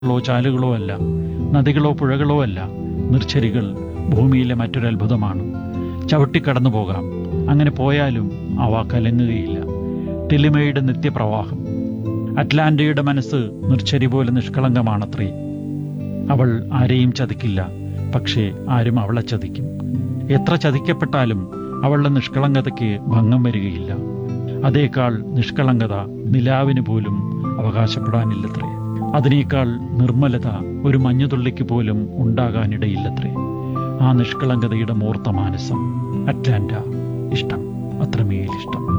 ോ ചാലുകളോ അല്ല നദികളോ പുഴകളോ അല്ല നിർച്ചരികൾ ഭൂമിയിലെ മറ്റൊരു അത്ഭുതമാണ് ചവിട്ടിക്കടന്നു പോകാം അങ്ങനെ പോയാലും അവ കലങ്ങുകയില്ല ടെലിമയുടെ നിത്യപ്രവാഹം അറ്റ്ലാന്റയുടെ മനസ്സ് നിർച്ചരി പോലെ നിഷ്കളങ്കമാണത്രേ അവൾ ആരെയും ചതിക്കില്ല പക്ഷേ ആരും അവളെ ചതിക്കും എത്ര ചതിക്കപ്പെട്ടാലും അവളുടെ നിഷ്കളങ്കതയ്ക്ക് ഭംഗം വരികയില്ല അതേക്കാൾ നിഷ്കളങ്കത നിലാവിന് പോലും അവകാശപ്പെടാനില്ലത്രേ അതിനേക്കാൾ നിർമ്മലത ഒരു മഞ്ഞുതുള്ളിക്ക് പോലും ഉണ്ടാകാനിടയില്ലത്രേ ആ നിഷ്കളങ്കതയുടെ മൂർത്ത മാനസം അറ്റ്ലാന്റ ഇഷ്ടം അത്രമേൽ ഇഷ്ടം